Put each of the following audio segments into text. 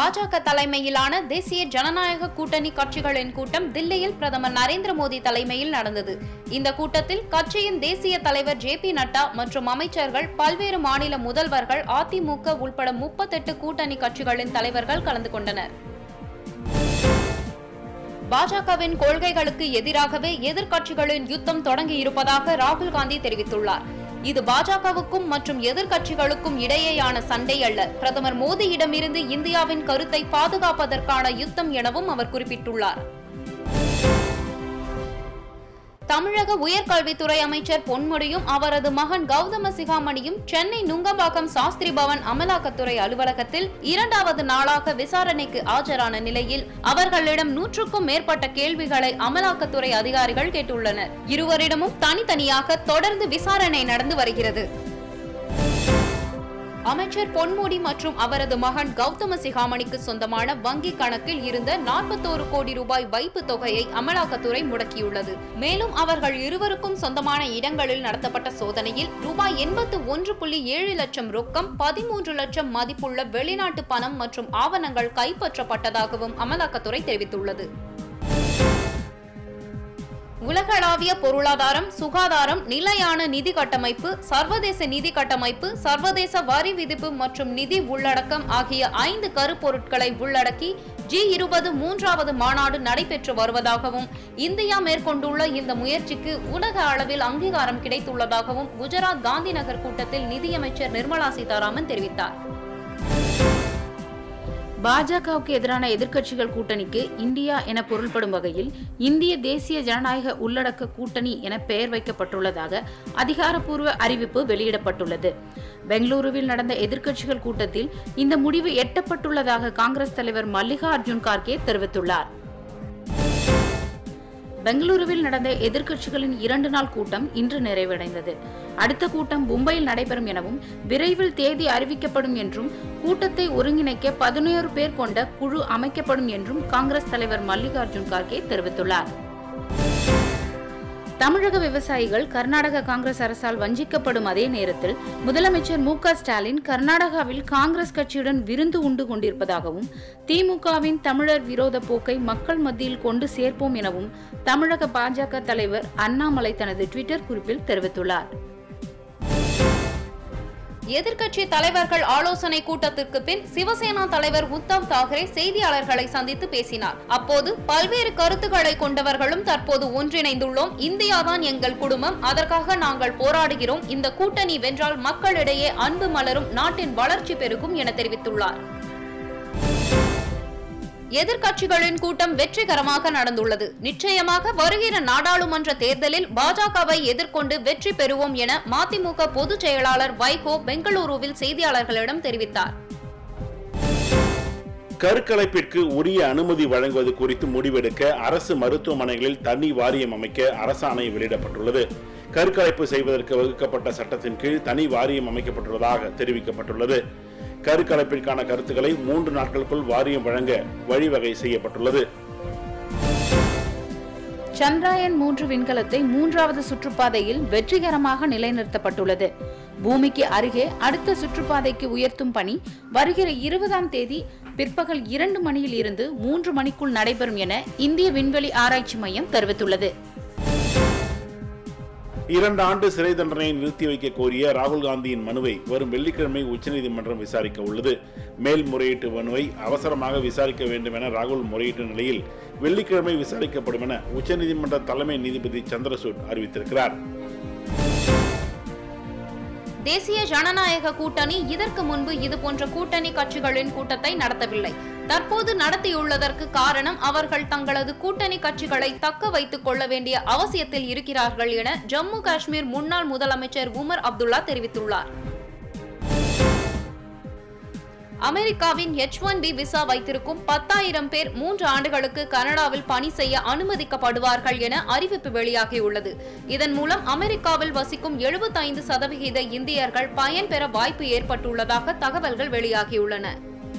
பாஜக தலைமையிலான தேசிய ஜனநாயக கூட்டணி கட்சிகளின் கூட்டம் தில்லியில் பிரதமர் நரேந்திர மோடி தலைமையில் நடந்தது இந்த கூட்டத்தில் கட்சியின் தேசிய தலைவர் ஜே பி நட்டா மற்றும் அமைச்சர்கள் பல்வேறு மாநில முதல்வர்கள் அதிமுக உட்பட முப்பத்தெட்டு கூட்டணி கட்சிகளின் தலைவர்கள் கலந்து கொண்டனர் பாஜகவின் கொள்கைகளுக்கு எதிராகவே எதிர்க்கட்சிகளின் யுத்தம் தொடங்கியிருப்பதாக ராகுல் காந்தி தெரிவித்துள்ளார் இது பாஜகவுக்கும் மற்றும் எதிர்க்கட்சிகளுக்கும் இடையேயான சண்டை அல்ல பிரதமர் மோடியிடமிருந்து இந்தியாவின் கருத்தை பாதுகாப்பதற்கான யுத்தம் எனவும் அவர் குறிப்பிட்டுள்ளார் தமிழக உயர்கல்வித்துறை அமைச்சர் பொன்முடியும் அவரது மகன் கௌதம சிகாமணியும் சென்னை நுங்கம்பாக்கம் சாஸ்திரி பவன் அமலாக்கத்துறை அலுவலகத்தில் இரண்டாவது நாளாக விசாரணைக்கு ஆஜரான நிலையில் அவர்களிடம் நூற்றுக்கும் மேற்பட்ட கேள்விகளை அமலாக்கத்துறை அதிகாரிகள் கேட்டுள்ளனர் இருவரிடமும் தனித்தனியாக தொடர்ந்து விசாரணை நடந்து வருகிறது அமைச்சர் பொன்முடி மற்றும் அவரது மகன் கௌதம சிகாமணிக்கு சொந்தமான வங்கி கணக்கில் இருந்த நாற்பத்தோரு கோடி ரூபாய் வைப்பு தொகையை அமலாக்கத்துறை முடக்கியுள்ளது மேலும் அவர்கள் இருவருக்கும் சொந்தமான இடங்களில் நடத்தப்பட்ட சோதனையில் ரூபாய் எண்பத்து ஒன்று புள்ளி ஏழு லட்சம் ரொக்கம் பதிமூன்று லட்சம் மதிப்புள்ள வெளிநாட்டு பணம் மற்றும் ஆவணங்கள் கைப்பற்றப்பட்டதாகவும் அமலாக்கத்துறை தெரிவித்துள்ளது உலகளாவிய பொருளாதாரம் சுகாதாரம் நிலையான நிதி கட்டமைப்பு சர்வதேச நிதி கட்டமைப்பு சர்வதேச வரி விதிப்பு மற்றும் நிதி உள்ளடக்கம் ஆகிய ஐந்து கருப்பொருட்களை உள்ளடக்கி ஜி இருபது மூன்றாவது மாநாடு நடைபெற்று வருவதாகவும் இந்தியா மேற்கொண்டுள்ள இந்த முயற்சிக்கு உலக அளவில் அங்கீகாரம் கிடைத்துள்ளதாகவும் குஜராத் காந்தி நகர் கூட்டத்தில் நிதியமைச்சர் நிர்மலா சீதாராமன் தெரிவித்தார் பாஜகவுக்கு எதிரான எதிர்க்கட்சிகள் கூட்டணிக்கு இந்தியா என பொருள்படும் வகையில் இந்திய தேசிய ஜனநாயக உள்ளடக்க கூட்டணி என பெயர் வைக்கப்பட்டுள்ளதாக அதிகாரப்பூர்வ அறிவிப்பு வெளியிடப்பட்டுள்ளது பெங்களூருவில் நடந்த எதிர்க்கட்சிகள் கூட்டத்தில் இந்த முடிவு எட்டப்பட்டுள்ளதாக காங்கிரஸ் தலைவர் மல்லிகா அர்ஜுன் கார்கே தெரிவித்துள்ளார் பெங்களூருவில் நடந்த எதிர்க்கட்சிகளின் இரண்டு நாள் கூட்டம் இன்று நிறைவடைந்தது அடுத்த கூட்டம் மும்பையில் நடைபெறும் எனவும் விரைவில் தேதி அறிவிக்கப்படும் என்றும் கூட்டத்தை ஒருங்கிணைக்க பதினோரு பேர் கொண்ட குழு அமைக்கப்படும் என்றும் காங்கிரஸ் தலைவர் மல்லிகார்ஜுன் கார்கே தெரிவித்துள்ளார் தமிழக விவசாயிகள் கர்நாடக காங்கிரஸ் அரசால் வஞ்சிக்கப்படும் அதே நேரத்தில் முதலமைச்சர் மு க ஸ்டாலின் கர்நாடகாவில் காங்கிரஸ் கட்சியுடன் விருந்து உண்டு கொண்டிருப்பதாகவும் திமுகவின் தமிழர் விரோத போக்கை மக்கள் மத்தியில் கொண்டு சேர்ப்போம் எனவும் தமிழக பாஜக தலைவர் அண்ணாமலை தனது ட்விட்டர் குறிப்பில் தெரிவித்துள்ளார் எதிர்க்கட்சி தலைவர்கள் ஆலோசனை கூட்டத்திற்கு பின் சிவசேனா தலைவர் உத்தவ் தாக்கரே செய்தியாளர்களை சந்தித்து பேசினார் அப்போது பல்வேறு கருத்துக்களை கொண்டவர்களும் தற்போது ஒன்றிணைந்துள்ளோம் இந்தியாதான் எங்கள் குடும்பம் அதற்காக நாங்கள் போராடுகிறோம் இந்த கூட்டணி வென்றால் மக்களிடையே அன்பு மலரும் நாட்டின் வளர்ச்சி பெருகும் என தெரிவித்துள்ளார் எதிர்க்கட்சிகளின் கூட்டம் வெற்றிகரமாக நடந்துள்ளது நிச்சயமாக வருகிற நாடாளுமன்ற தேர்தலில் பாஜகவை எதிர்கொண்டு வெற்றி பெறுவோம் என மதிமுக பொதுச் செயலாளர் வைகோ பெங்களூருவில் செய்தியாளர்களிடம் தெரிவித்தார் கருக்கலைப்பிற்கு உரிய அனுமதி வழங்குவது குறித்து முடிவெடுக்க அரசு மருத்துவமனைகளில் தனி வாரியம் அமைக்க அரசாணை வெளியிடப்பட்டுள்ளது கருக்கலைப்பு செய்வதற்கு வகுக்கப்பட்ட சட்டத்தின் கீழ் தனி வாரியம் அமைக்கப்பட்டுள்ளதாக தெரிவிக்கப்பட்டுள்ளது கருக்கலைப்பிற்கான கருத்துக்களை மூன்று நாட்களுக்குள் வாரியம் வழங்க வழிவகை செய்யப்பட்டுள்ளது சந்திராயன் மூன்று விண்கலத்தை மூன்றாவது சுற்றுப்பாதையில் வெற்றிகரமாக நிலைநிறுத்தப்பட்டுள்ளது பூமிக்கு அருகே அடுத்த சுற்றுப்பாதைக்கு உயர்த்தும் பணி வருகிற இருபதாம் தேதி பிற்பகல் இரண்டு மணியில் இருந்து மூன்று மணிக்குள் நடைபெறும் என இந்திய விண்வெளி ஆராய்ச்சி மையம் தெரிவித்துள்ளது இரண்டு ஆண்டு சிறை தண்டனையை நிறுத்தி வைக்க கோரிய ராகுல் காந்தியின் மனுவை வரும் வெள்ளிக்கிழமை உச்சநீதிமன்றம் விசாரிக்க உள்ளது மேல்முறையீட்டு மனுவை அவசரமாக விசாரிக்க வேண்டும் என ராகுல் முறையிட்ட நிலையில் வெள்ளிக்கிழமை விசாரிக்கப்படும் என உச்சநீதிமன்ற தலைமை நீதிபதி சந்திரசூட் அறிவித்திருக்கிறார் தேசிய ஜனநாயக கூட்டணி இதற்கு முன்பு இதுபோன்ற கூட்டணி கட்சிகளின் கூட்டத்தை நடத்தவில்லை தற்போது நடத்தியுள்ளதற்கு காரணம் அவர்கள் தங்களது கூட்டணி கட்சிகளை தக்க வைத்துக் கொள்ள வேண்டிய அவசியத்தில் இருக்கிறார்கள் என ஜம்மு காஷ்மீர் முன்னாள் முதலமைச்சர் உமர் அப்துல்லா தெரிவித்துள்ளார் அமெரிக்காவின் எச் ஒன் பி விசா வைத்திருக்கும் பத்தாயிரம் பேர் மூன்று ஆண்டுகளுக்கு கனடாவில் பணி செய்ய அனுமதிக்கப்படுவார்கள் என அறிவிப்பு வெளியாகியுள்ளது இதன் மூலம் அமெரிக்காவில் வசிக்கும் எழுபத்தைந்து சதவிகித இந்தியர்கள் பயன்பெற வாய்ப்பு ஏற்பட்டுள்ளதாக தகவல்கள் வெளியாகியுள்ளன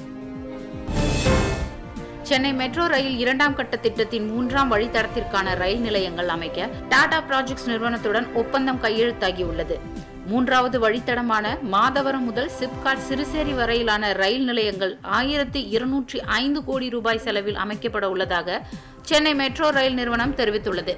சென்னை மெட்ரோ ரயில் இரண்டாம் கட்ட திட்டத்தின் மூன்றாம் வழித்தடத்திற்கான ரயில் நிலையங்கள் அமைக்க டாடா ப்ராஜெக்ட்ஸ் நிறுவனத்துடன் ஒப்பந்தம் கையெழுத்தாகியுள்ளது மூன்றாவது வழித்தடமான மாதவரம் முதல் சிப்காட் சிறுசேரி வரையிலான ரயில் நிலையங்கள் ஆயிரத்தி இருநூற்றி ஐந்து கோடி ரூபாய் செலவில் அமைக்கப்பட உள்ளதாக சென்னை மெட்ரோ ரயில் நிறுவனம் தெரிவித்துள்ளது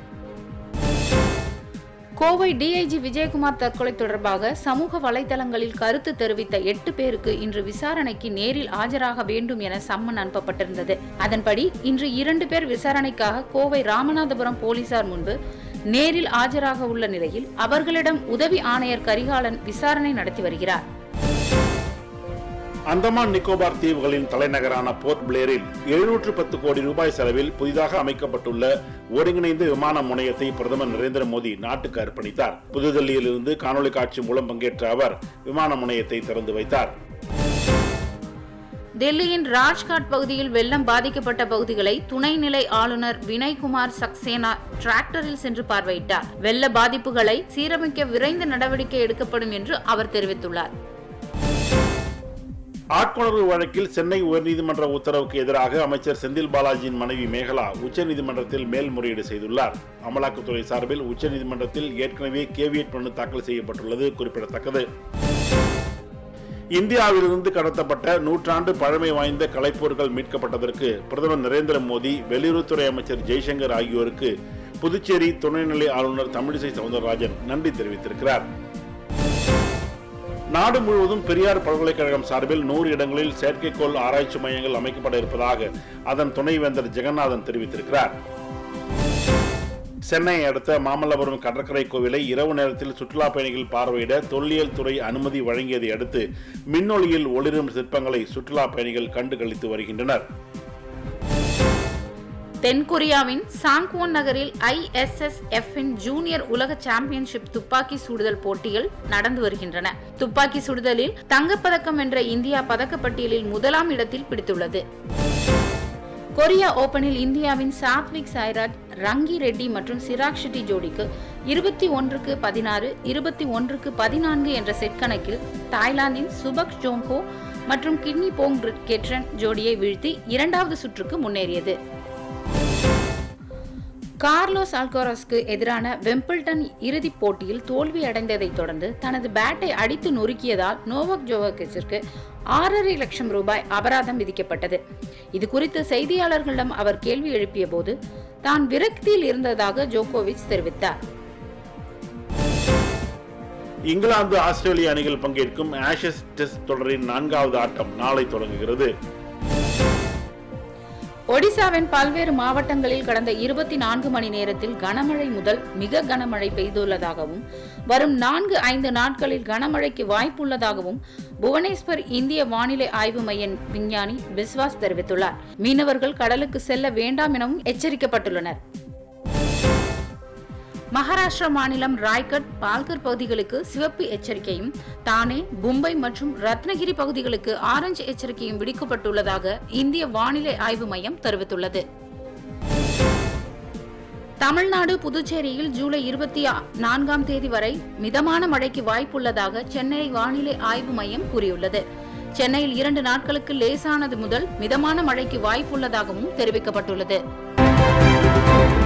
கோவை டிஐஜி விஜயகுமார் தற்கொலை தொடர்பாக சமூக வலைதளங்களில் கருத்து தெரிவித்த எட்டு பேருக்கு இன்று விசாரணைக்கு நேரில் ஆஜராக வேண்டும் என சம்மன் அனுப்பப்பட்டிருந்தது அதன்படி இன்று இரண்டு பேர் விசாரணைக்காக கோவை ராமநாதபுரம் போலீசார் முன்பு நேரில் ஆஜராக உள்ள நிலையில் அவர்களிடம் உதவி ஆணையர் கரிகாலன் விசாரணை நடத்தி வருகிறார் அந்தமான் நிக்கோபார் தீவுகளின் தலைநகரான போர்ட் பிளேரில் எழுநூற்று பத்து கோடி ரூபாய் செலவில் புதிதாக அமைக்கப்பட்டுள்ள ஒருங்கிணைந்த விமான முனையத்தை பிரதமர் நரேந்திர மோடி நாட்டுக்கு அர்ப்பணித்தார் புதுதில்லியில் இருந்து காணொலி காட்சி மூலம் பங்கேற்ற அவர் விமான முனையத்தை திறந்து வைத்தார் டெல்லியின் ராஜ்காட் பகுதியில் வெள்ளம் பாதிக்கப்பட்ட பகுதிகளை துணைநிலை ஆளுநர் வினய்குமார் சக்சேனா டிராக்டரில் சென்று பார்வையிட்டார் வெள்ள பாதிப்புகளை சீரமைக்க விரைந்து நடவடிக்கை எடுக்கப்படும் என்று அவர் தெரிவித்துள்ளார் ஆட்கொணர்வு வழக்கில் சென்னை உயர்நீதிமன்ற உத்தரவுக்கு எதிராக அமைச்சர் செந்தில் பாலாஜியின் மனைவி மேகலா உச்சநீதிமன்றத்தில் மேல்முறையீடு செய்துள்ளார் அமலாக்கத்துறை சார்பில் உச்சநீதிமன்றத்தில் ஏற்கனவே கேவியட் மனு தாக்கல் செய்யப்பட்டுள்ளது குறிப்பிடத்தக்கது இந்தியாவிலிருந்து கடத்தப்பட்ட நூற்றாண்டு பழமை வாய்ந்த கலைப்பொருட்கள் மீட்கப்பட்டதற்கு பிரதமர் நரேந்திர மோடி வெளியுறவுத்துறை அமைச்சர் ஜெய்சங்கர் ஆகியோருக்கு புதுச்சேரி துணைநிலை ஆளுநர் தமிழிசை சவுந்தரராஜன் நன்றி தெரிவித்திருக்கிறார் நாடு முழுவதும் பெரியார் பல்கலைக்கழகம் சார்பில் நூறு இடங்களில் செயற்கைக்கோள் ஆராய்ச்சி மையங்கள் அமைக்கப்பட இருப்பதாக அதன் துணைவேந்தர் ஜெகநாதன் தெரிவித்திருக்கிறார் சென்னை அடுத்த மாமல்லபுரம் கடற்கரை கோவிலை இரவு நேரத்தில் சுற்றுலா பயணிகள் பார்வையிட தொல்லியல் துறை அனுமதி வழங்கியதை அடுத்து மின்னொளியில் ஒளிரும் சிற்பங்களை சுற்றுலா பயணிகள் கண்டு களித்து வருகின்றனர் தென்கொரியாவின் சாங்க்வோன் நகரில் ஐஎஸ்எஸ்எஃப் இன் ஜூனியர் உலக சாம்பியன்ஷிப் துப்பாக்கி சுடுதல் போட்டிகள் நடந்து வருகின்றன துப்பாக்கி சுடுதலில் தங்கப்பதக்கம் வென்ற இந்தியா பதக்கப்பட்டியலில் முதலாம் இடத்தில் பிடித்துள்ளது கொரியா ஓபனில் இந்தியாவின் சாத்விக் சாய்ராஜ் ரங்கி ரெட்டி மற்றும் சிராக் ஷெட்டி ஜோடிக்கு இருபத்தி ஒன்றுக்கு பதினாறு இருபத்தி ஒன்றுக்கு பதினான்கு என்ற செட் கணக்கில் தாய்லாந்தின் சுபக் ஜோம்போ மற்றும் கிட்னி போங் கெட்ரன் ஜோடியை வீழ்த்தி இரண்டாவது சுற்றுக்கு முன்னேறியது கார்லோஸ் அல்கோரஸ்க்கு எதிரான வெம்பிள்டன் இறுதிப் போட்டியில் தோல்வி அடைந்ததைத் தொடர்ந்து தனது பேட்டை அடித்து நொறுக்கியதால் நோவக் ஜோவக்கிற்கு ஆறரை லட்சம் ரூபாய் அபராதம் விதிக்கப்பட்டது இது குறித்து செய்தியாளர்களிடம் அவர் கேள்வி எழுப்பிய போது தான் விரக்தியில் இருந்ததாக ஜோகோவிச் தெரிவித்தார் இங்கிலாந்து ஆஸ்திரேலிய அணிகள் பங்கேற்கும் ஆஷஸ் டெஸ்ட் தொடரின் நான்காவது ஆட்டம் நாளை தொடங்குகிறது ஒடிசாவின் பல்வேறு மாவட்டங்களில் கடந்த இருபத்தி நான்கு மணி நேரத்தில் கனமழை முதல் மிக கனமழை பெய்துள்ளதாகவும் வரும் நான்கு ஐந்து நாட்களில் கனமழைக்கு வாய்ப்புள்ளதாகவும் புவனேஸ்வர் இந்திய வானிலை ஆய்வு மைய விஞ்ஞானி பிஸ்வாஸ் தெரிவித்துள்ளார் மீனவர்கள் கடலுக்கு செல்ல வேண்டாம் எனவும் எச்சரிக்கப்பட்டுள்ளனர் மகாராஷ்டிரா மாநிலம் ராய்கட் பால்கர் பகுதிகளுக்கு சிவப்பு எச்சரிக்கையும் தானே மும்பை மற்றும் ரத்னகிரி பகுதிகளுக்கு ஆரஞ்சு எச்சரிக்கையும் விடுக்கப்பட்டுள்ளதாக இந்திய வானிலை ஆய்வு மையம் தெரிவித்துள்ளது தமிழ்நாடு புதுச்சேரியில் ஜூலை இருபத்தி நான்காம் தேதி வரை மிதமான மழைக்கு வாய்ப்புள்ளதாக சென்னை வானிலை ஆய்வு மையம் கூறியுள்ளது சென்னையில் இரண்டு நாட்களுக்கு லேசானது முதல் மிதமான மழைக்கு வாய்ப்புள்ளதாகவும் தெரிவிக்கப்பட்டுள்ளது